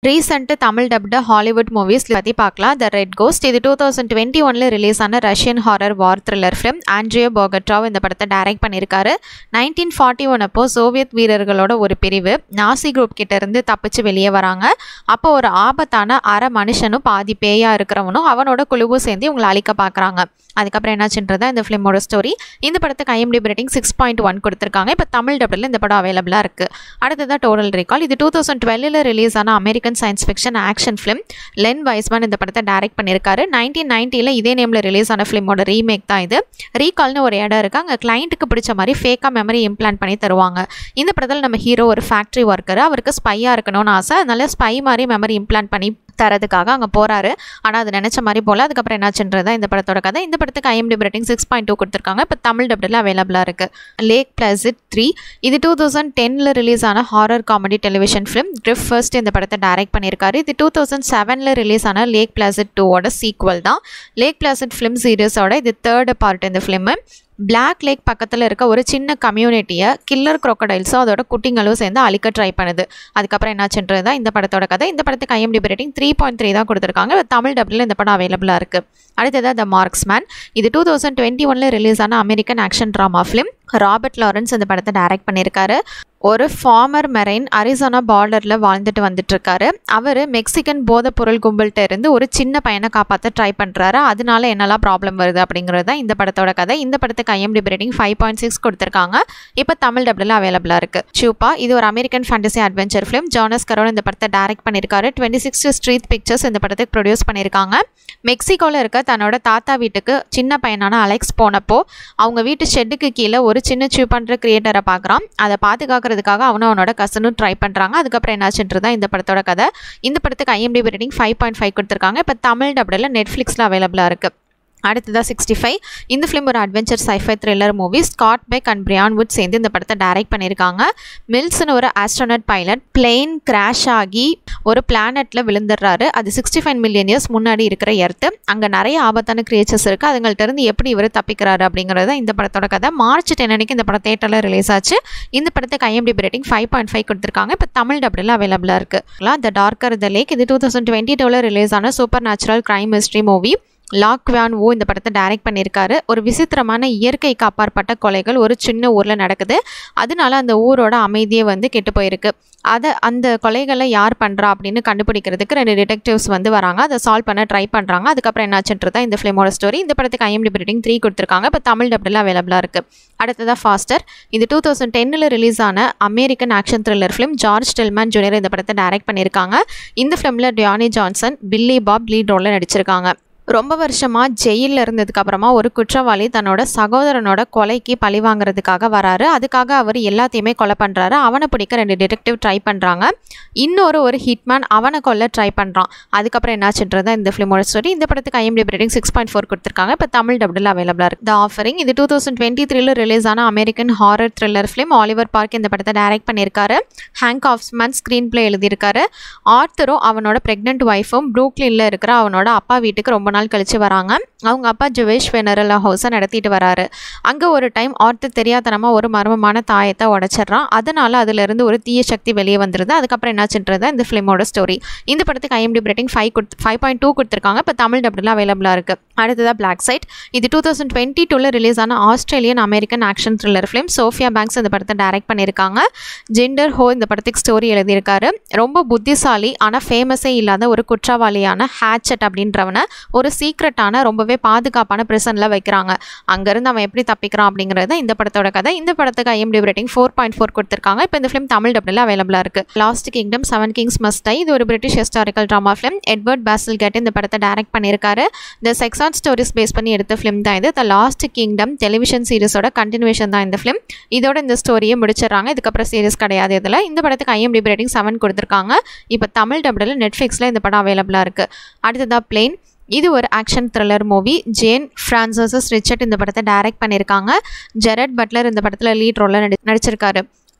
recent Tamil dubbed Hollywood movies பற்றி பார்க்கலாம் the red ghost இது டூ தௌசண்ட் டுவெண்ட்டி ஒனில் ரிலீஸ் ஆன Russian horror war thriller film Andrei Bogatyrev இந்த படத்தை டைரக்ட் பண்ணியிருக்காரு நைன்டீன் ஃபார்ட்டி ஒன் அப்போ சோவியத் வீரர்களோட ஒரு பிரிவு நாசி குரூப் கிட்ட இருந்து தப்பிச்சு வெளியே வராங்க அப்போ ஒரு ஆபத்தான அரை மனுஷனும் பாதி பேயா இருக்கிறவனும் அவனோட குழுவும் சேர்ந்து இவங்களை அழிக்க பார்க்குறாங்க அதுக்கப்புறம் என்னாச்சுன்றதா இந்த ஃபிலிமோட ஸ்டோரி இந்த படத்துக்கு IMDb rating six point one கொடுத்துருக்காங்க இப்போ தமிழ் டபுளில் இந்த படம் அவைலபிளாக இருக்குது அடுத்ததாக டோட்டல் ரீகால் இது டூ தௌசண்ட் டுவெல்லில் ரிலீஸ் ஆன American science fiction action film Len Wiseman இந்த படத்தை டைரக்ட் பண்ணியிருக்காரு நைன்டீன் நைன்ட்டியில் இதே நேமில் ரிலீஸ் ஆன ஃபிலிமோட ரீமேக் தான் இது ரீகால்னு ஒரு இடம் இருக்குது அங்கே கிளைண்ட்டுக்கு பிடிச்ச மாதிரி ஃபேக்காக மெமரி இம்ப்ளான்ட் பண்ணி தருவாங்க இந்த படத்தில் நம்ம ஹீரோ ஒரு ஃபேக்ட்ரி ஒர்க்கர் அவருக்கு ஸ்பையாக இருக்கணும்னு ஆசை அதனால ஸ்பை மாதிரி மெமரி இம்ப்ளான்ட் பண்ணி தரதுக்காக அங்கே போகிறாரு ஆனால் அது நினச்ச மாதிரி போல் அதுக்கப்புறம் என்னாச்சுன்றது தான் இந்த படத்தோட கதை இந்த படத்துக்கு IMD rating six point two கொடுத்துருக்காங்க இப்போ தமிழ் டப்டில் அவைலபிளாக இருக்குது லேக் பிளஸிட் த்ரீ இது டூ தௌசண்ட் டெனில் ரிலீஸ் ஆன horror comedy television film Griff Furst இந்த படத்தை டைரக்ட் பண்ணியிருக்காரு இது டூ தௌசண்ட் செவனில் ரிலீஸ் ஆன லேக் பிளாசிட் டூவோட சீக்வல் தான் லேக் பிளாசிட் ஃபிலிம் சீரியஸோட இது தேர்டு பார்ட் இந்த ஃபிலிமு பிளாக் லேக் பக்கத்தில் இருக்க ஒரு சின்ன கம்யூனிட்டியை கில்லர் crocodiles-உம் அதோட குட்டிங்களும் சேர்ந்து அழிக்க ட்ரை பண்ணுது அதுக்கப்புறம் என்னாச்சுன்றது தான் இந்த படத்தோட கதை இந்த படத்துக்கு IMDb rating three point three தான் கொடுத்துருக்காங்க தமிழ் டபுளில் இந்த படம் அவைலபிளாக இருக்குது அடுத்ததாக த மார்க்ஸ்மேன் இது டூ தௌசண்ட் டுவெண்ட்டி ஒனில் ரிலீஸ் ஆன American action drama film Robert Lorenz இந்த படத்தை டைரக்ட் பண்ணியிருக்காரு ஒரு ஃபார்மர் மெரைன் அரிசோனா பார்டரில் வாழ்ந்துட்டு வந்துட்டு இருக்காரு அவர் மெக்சிகன் போதைப் பொருள் கும்பல்கிட்ட இருந்து ஒரு சின்ன பையனை காப்பாற்ற ட்ரை பண்ணுறாரு அதனால என்னெல்லாம் ப்ராப்ளம் வருது அப்படிங்கிறது தான் இந்த படத்தோட கதை இந்த படத்துக்கு IMDb rating five point six கொடுத்துருக்காங்க இப்போ தமிழ் டபுளில் அவைலபிளாக இருக்குது சூப்பா இது ஒரு American fantasy adventure film Jonas Cuaron இந்த படத்தை டைரக்ட் பண்ணியிருக்காரு டுவெண்ட்டி சிக்ஸ் ஸ்ட்ரீட் பிக்சர்ஸ் இந்த படத்துக்கு ப்ரொடியூஸ் பண்ணியிருக்காங்க மெக்சிகோவில் இருக்க தன்னோட தாத்தா வீட்டுக்கு சின்ன பையனான அலெக்ஸ் போனப்போ அவங்க வீட்டு ஷெட்டுக்கு கீழே ஒரு சின்ன சூ பண்ணுற கிரியேட்டரை பார்க்குறான் அதை பாதுகாக்கிறதுக்காக அவனும் அவனோட கசனும் ட்ரை பண்ணுறாங்க அதுக்கப்புறம் என்னாச்சுன்றது தான் இந்த படத்தோட கதை இந்த படத்துக்கு IMDb rating five point five கொடுத்துருக்காங்க இப்போ தமிழ் டபுளில் நெட்ஃப்ளிக்ஸில் அவைலபிளாக இருக்குது அடுத்ததாக சிக்ஸ்டி ஃபைவ் இந்த ஃபிலிம் ஒரு adventure sci-fi thriller movie Scott Beck and Bryan Wood சேர்ந்து இந்த படத்தை டைரக்ட் பண்ணியிருக்காங்க மில்ஸ்னு ஒரு ஆஸ்ட்ரோனட் பைலட் பிளெயின் கிராஷ் ஆகி ஒரு பிளானெட்டில் விழுந்துடுறாரு அது சிக்ஸ்டி ஃபைவ் மில்லியன் இயர்ஸ் முன்னாடி இருக்கிற எர்த்து அங்கே நிறைய ஆபத்தான கிரியேச்சர்ஸ் இருக்குது அதுங்கள்ட்ட இருந்து எப்படி இவர் தப்பிக்கிறாரு அப்படிங்கிறது தான் இந்த படத்தோட கதை மார்ச் டென் அன்னைக்கு இந்த படம் தேட்டரில் ரிலீஸ் ஆச்சு இந்த படத்துக்கு IMDb rating five point five கொடுத்துருக்காங்க இப்போ தமிழ் டபுளில் அவைலபிளாக இருக்குது த டார்க்கர் த லேக் இது டூ தௌசண்ட் டுவெண்ட்டி டூவில் ரிலீஸ் ஆன supernatural crime mystery movie லாக் வேன் ஓ இந்த படத்தை டைரக்ட் பண்ணியிருக்காரு ஒரு விசித்திரமான இயற்கைக்கு அப்பாற்பட்ட கொலைகள் ஒரு சின்ன ஊரில் நடக்குது அதனால அந்த ஊரோட அமைதியே வந்து கெட்டு போயிருக்கு அதை அந்த கொலைகளை யார் பண்ணுறா அப்படின்னு கண்டுபிடிக்கிறதுக்கு ரெண்டு டிடெக்டிவ்ஸ் வந்து வராங்க அதை சால்வ் பண்ண ட்ரை பண்ணுறாங்க அதுக்கப்புறம் என்னாச்சுன்றது தான் இந்த ஃபிலிமோட ஸ்டோரி இந்த படத்துக்கு ஐஎம்டிபி ரேட்டிங் த்ரீ கொடுத்துருக்காங்க இப்போ தமிழ் டப்டில் அவைலபிளாக இருக்குது அடுத்ததாக ஃபாஸ்டர் இது டூ தௌசண்ட் டென்னில் ரிலீஸ் ஆன American action thriller film George Tillman junior இந்த படத்தை டைரக்ட் பண்ணியிருக்காங்க இந்த ஃபிலிமில் Dwayne Johnson Billy Bob lead ரோலில் நடிச்சிருக்காங்க ரொம்ப வருஷமாக ஜெயிலில் இருந்ததுக்கு அப்புறமா ஒரு குற்றவாளி தன்னோட சகோதரனோட கொலைக்கு பழி வாங்குறதுக்காக வராரு அதுக்காக அவர் எல்லாத்தையுமே கொலை பண்ணுறாரு அவனை பிடிக்க ரெண்டு டிடெக்டிவ் ட்ரை பண்ணுறாங்க இன்னொரு ஒரு ஹிட்மேன் அவனை கொல்ல ட்ரை பண்ணுறான் அதுக்கப்புறம் என்னாச்சுன்றது இந்த ஃபிலிமோட ஸ்டோரி இந்த படத்துக்கு IMD rating six point four கொடுத்துருக்காங்க இப்போ தமிழ் டபுள் அவைலபிளாக இருக்குது த ஆஃபரிங் இது டூ தௌசண்ட் டுவெண்ட்டி த்ரீல ரிலீஸ் ஆன American horror thriller film Oliver Park இந்த படத்தை டைரக்ட் பண்ணியிருக்காரு ஹேங்க் ஆஃப்ஸ்மேன் ஸ்க்ரீன் பிளே எழுதியிருக்காரு ஆர்த்தரும் அவனோட ப்ரெக்னென்ட் ஒய்ஃபும் ப்ரூக்லினில் இருக்கிற அவனோட அப்பா வீட்டுக்கு ரொம்ப நாள் கழிச்சு வராங்க அவங்க அப்பா ஜுவேஷ் வெனரல் ஹவுஸை நடத்திட்டு வராரு அங்கே ஒரு டைம் ஆர்த்தர் தெரியாதனமாக ஒரு மர்மமான தாயத்தை உடச்சிட்றான் அதனால அதுலேருந்து ஒரு தீய சக்தி வெளியே வந்துருது அதுக்கப்புறம் என்னாச்சுன்றது இந்த ஃபிலிமோட ஸ்டோரி இந்த படத்துக்கு ஐஎம்டி ரேட்டிங் ஃபைவ் கொடுத்து ஃபைவ் பாயிண்ட் டூ கொடுத்துருக்காங்க இப்போ தமிழ் டபுளில் அவைலபிளாக இருக்குது அடுத்ததாக பிளாக் சைட் இது டூ தௌசண்ட் டுவெண்ட்டி டூவில் ரிலீஸ் ஆன Australian American action thriller film Sophia Banks இந்த படத்தை டைரக்ட் பண்ணியிருக்காங்க ஜெண்டர் ஹோ இந்த படத்துக்கு ஸ்டோரி எழுதியிருக்காரு ரொம்ப புத்திசாலி ஆனால் ஃபேமஸே இல்லாத ஒரு குற்றவாளியான ஹேச்சட் அப்படின்றவனை ஒரு சீக்ரெட்டான ரொம்பவே பாதுகாப்பான ப்ரிசனில் வைக்கிறாங்க அங்கேருந்து அவன் எப்படி தப்பிக்கிறான் அப்படிங்கிறது இந்த படத்தோட கதை இந்த படத்துக்கு IMD rating four point four கொடுத்துருக்காங்க இப்போ இந்த ஃபிலிம் தமிழ் டபுளில் அவைலபிளாக இருக்குது last kingdom seven kings must die இது ஒரு British historical drama film Edward Bazalgette இந்த படத்தை டைரக்ட் பண்ணியிருக்காரு இந்த செக்ஸ் ஆன் ஸ்டோரிஸ் பேஸ் பண்ணி எடுத்த ஃபிலிம் தான் இது த லாஸ்ட் கிங்டம் டெலிவிஷன் சீரிஸோட கண்டினியூஷன் தான் இந்த ஃபிலிம் இதோட இந்த ஸ்டோரியை முடிச்சிடறாங்க இதுக்கப்புறம் சீரிஸ் கிடையாது இதில் இந்த படத்துக்கு ஐஎம்டி ரேட்டிங் செவன் கொடுத்துருக்காங்க இப்போ தமிழ் டபுளில் நெட்ஃப்ளிக்ஸில் இந்த படம் அவைலபிளாக இருக்குது அடுத்ததாக பிளெயின் இது ஒரு action thriller movie Jean François Richet இந்த படத்தை டைரக்ட் பண்ணியிருக்காங்க ஜெரட் பட்லர் இந்த படத்தில் லீட் ரோலில் நடி நடிச்சிருக்காரு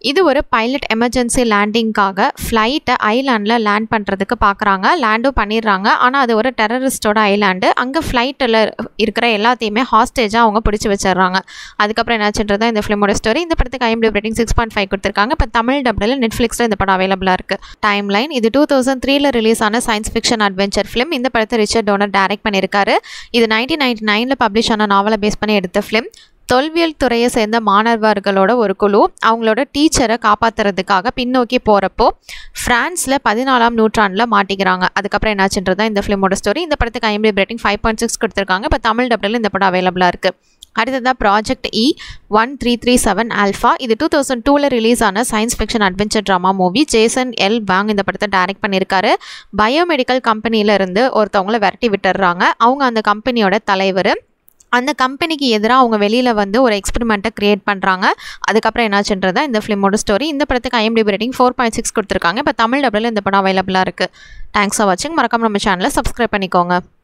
இது ஒரு பைலட் எமர்ஜென்சி லேண்டிங்காக ஃப்ளைட்டை ஐலாண்டில் லேண்ட் பண்ணுறதுக்கு பார்க்குறாங்க லேண்டும் பண்ணிடுறாங்க ஆனால் அது ஒரு டெரரிஸ்டோட ஐலாண்டு அங்கே ஃப்ளைட்டில் இருக்கிற எல்லாத்தையுமே ஹாஸ்டேஜாக அவங்க பிடிச்சி வச்சிடுறாங்க அதுக்கப்புறம் என்னாச்சுன்றதா இந்த ஃபிலிமோட ஸ்டோரி இந்த படத்துக்கு IMD rating six point five கொடுத்துருக்காங்க இப்போ தமிழ் டப்டில் நெட்ஃப்ளிக்ஸில் இந்த படம் அவைலபிளாக இருக்குது டைம் லைன் இது டூ தௌசண்ட் த்ரீல ரிலீஸ் ஆன சயின்ஸ் ஃபிக்ஷன் அட்வென்ச்சர் ஃபிலிம் இந்த படத்தை ரிச்சர்ட் டோனர் டைரக்ட் பண்ணியிருக்காரு இது நைன்டீன் நைன்டி நைனில் பப்ளிஷ் ஆன நாவலை பேஸ் பண்ணி எடுத்த ஃபிலிம் தொல்வியல் துறையை சேர்ந்த மாணவர்களோட ஒரு குழு அவங்களோட டீச்சரை காப்பாற்றுறதுக்காக பின்னோக்கி போகிறப்போ ஃப்ரான்ஸில் பதினாலாம் நூற்றாண்டில் மாட்டிக்கிறாங்க அதுக்கப்புறம் என்னாச்சுன்றது தான் இந்த ஃபிலிமோட ஸ்டோரி இந்த படத்துக்கு IMD rating five point six கொடுத்துருக்காங்க இப்போ தமிழ் டப்டில் இந்த படம் அவைலபிளாக இருக்குது அடுத்ததாக project E one three three seven alpha இது டூ தௌசண்ட் டூவில் ரிலீஸ் ஆன science fiction adventure drama movie Jason L Wang இந்த படத்தை டைரக்ட் பண்ணியிருக்காரு பயோமெடிக்கல் கம்பெனியிலேருந்து ஒருத்தவங்கள விரட்டி விட்டுடுறாங்க அவங்க அந்த கம்பெனியோட தலைவர் அந்த கம்பெனிக்கு எதிராக அவங்க வெளியில் வந்து ஒரு எக்ஸ்பெரிமெண்ட்டை க்ரியேட் பண்ணுறாங்க அதுக்கப்புறம் என்னாச்சுன்றதா இந்த ஃபிலிமோட ஸ்டோரி இந்த படத்துக்கு IMD rating four point six கொடுத்துருக்காங்க இப்போ தமிழ் டபுளில் இந்த படம் அவைலபிளாக இருக்குது தேங்க்ஸ் ஃபார் வாட்சிங் மறக்காம நம்ம சேனலை சப்ஸ்கிரைப் பண்ணிக்கோங்க